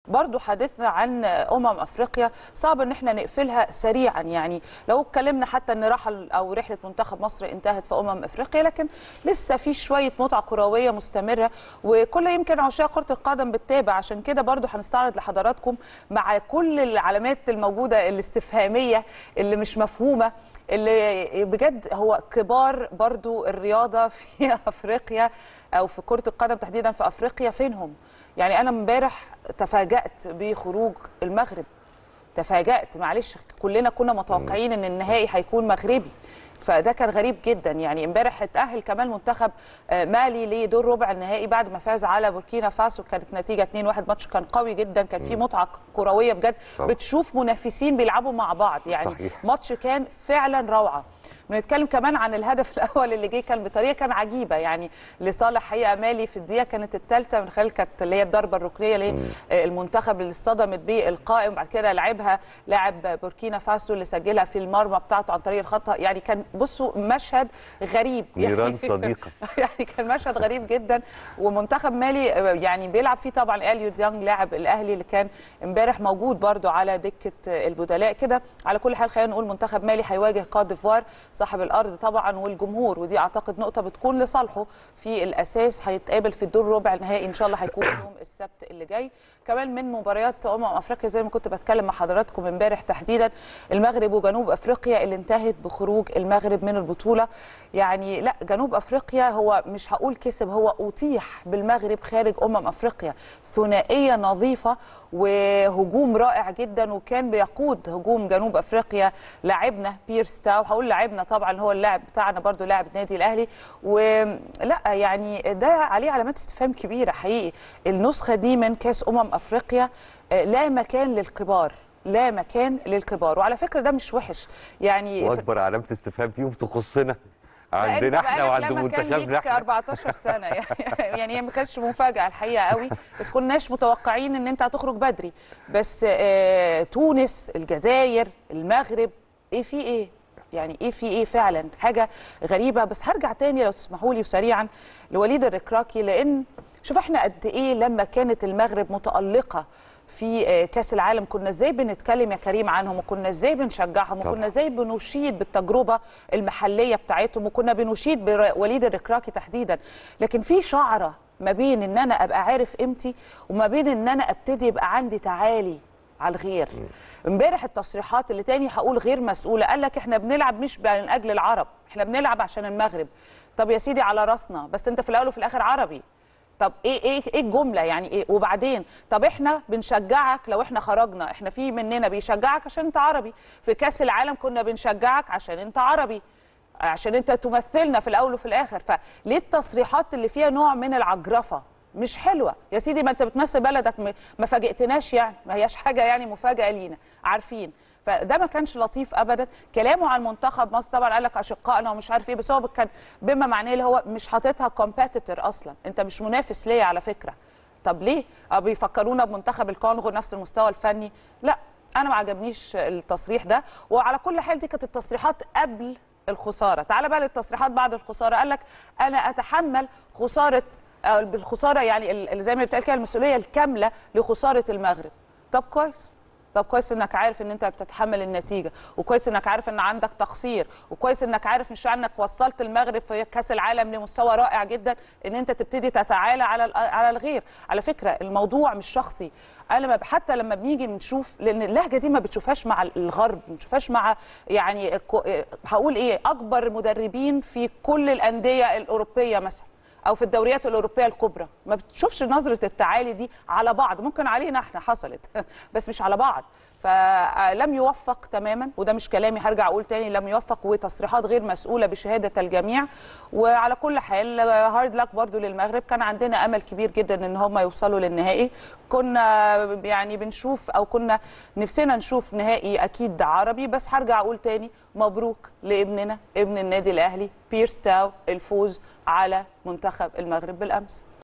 برضو حديثنا عن امم افريقيا صعب ان احنا نقفلها سريعا يعني لو اتكلمنا حتى ان رحل او رحله منتخب مصر انتهت في امم افريقيا لكن لسه في شويه متعه كرويه مستمره وكل يمكن عشاق كره القدم بتتابع عشان كده برضو هنستعرض لحضراتكم مع كل العلامات الموجوده الاستفهاميه اللي مش مفهومه اللي بجد هو كبار برضو الرياضه في افريقيا او في كره القدم تحديدا في افريقيا فينهم يعني انا امبارح تفاجات بخروج المغرب تفاجات معلش كلنا كنا متوقعين ان النهائي هيكون مغربي فده كان غريب جدا يعني امبارح اتاهل كمان منتخب مالي لدور ربع النهائي بعد ما فاز على بوركينا فاسو كانت نتيجه 2-1 ماتش كان قوي جدا كان فيه متعه كرويه بجد بتشوف منافسين بيلعبوا مع بعض يعني صحيح. ماتش كان فعلا روعه بنتكلم كمان عن الهدف الاول اللي جه كان بطريقه كان عجيبه يعني لصالح حقيقه مالي في الدقيقه كانت الثالثه من خلال كانت اللي هي الضربه الركنيه للمنتخب اللي اصطدمت بيه القائم بعد كده لعبها لاعب بوركينا فاسو اللي سجلها في المرمى بتاعته عن طريق الخطا يعني كان بصوا مشهد غريب نيران صديقه يعني كان مشهد غريب جدا ومنتخب مالي يعني بيلعب فيه طبعا اليو ديانج لاعب الاهلي اللي كان امبارح موجود برده على دكه البدلاء كده على كل حال خلينا نقول منتخب مالي هيواجه كوت ديفوار صاحب الارض طبعا والجمهور ودي اعتقد نقطه بتكون لصالحه في الاساس هيتقابل في الدور ربع النهائي ان شاء الله هيكون يوم السبت اللي جاي كمان من مباريات امم افريقيا زي ما كنت بتكلم مع حضراتكم امبارح تحديدا المغرب وجنوب افريقيا اللي انتهت بخروج المغرب من البطوله يعني لا جنوب افريقيا هو مش هقول كسب هو اطيح بالمغرب خارج امم افريقيا ثنائيه نظيفه وهجوم رائع جدا وكان بيقود هجوم جنوب افريقيا لاعبنا بيرس تاو هقول لاعبنا طبعا هو اللاعب بتاعنا برضو لاعب النادي الاهلي ولا يعني ده عليه علامات استفهام كبيره حقيقي النسخه دي من كاس امم افريقيا لا مكان للكبار لا مكان للكبار وعلى فكره ده مش وحش يعني واكبر علامه استفهام فيهم تخصنا عندنا احنا وعند منتخبنا احنا 14 سنه يعني يعني هي ما كانتش مفاجاه الحقيقه قوي بس كناش متوقعين ان انت هتخرج بدري بس آه تونس الجزائر المغرب ايه في ايه يعني ايه في ايه فعلا حاجه غريبه بس هرجع تاني لو تسمحوا لي وسريعا لوليد الركراكي لان شوف احنا قد ايه لما كانت المغرب متالقه في كاس العالم كنا ازاي بنتكلم يا كريم عنهم وكنا ازاي بنشجعهم وكنا ازاي بنشيد بالتجربه المحليه بتاعتهم وكنا بنشيد بوليد الركراكي تحديدا لكن في شعره ما بين ان انا ابقى عارف قيمتي وما بين ان انا ابتدي يبقى عندي تعالي على الغير امبارح التصريحات اللي تاني هقول غير مسؤوله قال لك احنا بنلعب مش من اجل العرب احنا بنلعب عشان المغرب طب يا سيدي على راسنا بس انت في الاول وفي الاخر عربي طب ايه ايه ايه الجمله يعني ايه وبعدين طب احنا بنشجعك لو احنا خرجنا احنا في مننا بيشجعك عشان انت عربي في كاس العالم كنا بنشجعك عشان انت عربي عشان انت تمثلنا في الاول وفي الاخر فليه التصريحات اللي فيها نوع من العجرفه مش حلوه يا سيدي ما انت بتمثل بلدك ما فاجئتناش يعني ما هياش حاجه يعني مفاجاه لينا عارفين فده ما كانش لطيف ابدا كلامه عن منتخب مصر طبعا قال لك اشقائنا ومش عارف ايه بس هو كان بما معناه اللي هو مش حاططها كومبيتيتور اصلا انت مش منافس ليا على فكره طب ليه بيفكرونا بمنتخب الكونغو نفس المستوى الفني لا انا ما عجبنيش التصريح ده وعلى كل حال دي كانت التصريحات قبل الخساره تعال بقى للتصريحات بعد الخساره قال لك انا اتحمل خساره بالخساره يعني زي ما بتقال كده المسؤوليه الكامله لخساره المغرب طب كويس طب كويس انك عارف ان انت بتتحمل النتيجه وكويس انك عارف ان عندك تقصير وكويس انك عارف مش انك وصلت المغرب في كاس العالم لمستوى رائع جدا ان انت تبتدي تتعالى على على الغير على فكره الموضوع مش شخصي انا ما حتى لما بنيجي نشوف لان اللهجه دي ما بتشوفهاش مع الغرب ما بتشوفهاش مع يعني هقول ايه اكبر مدربين في كل الانديه الاوروبيه مثلا او في الدوريات الاوروبيه الكبرى ما بتشوفش نظره التعالي دي على بعض ممكن علينا احنا حصلت بس مش على بعض فلم يوفق تماما وده مش كلامي هرجع اقول تاني لم يوفق وتصريحات غير مسؤوله بشهاده الجميع وعلى كل حال هارد لك برضو للمغرب كان عندنا امل كبير جدا ان هم يوصلوا للنهائي كنا يعني بنشوف او كنا نفسنا نشوف نهائي اكيد عربي بس هرجع اقول تاني مبروك لابننا ابن النادي الاهلي بيرس تاو الفوز على منتخب المغرب بالامس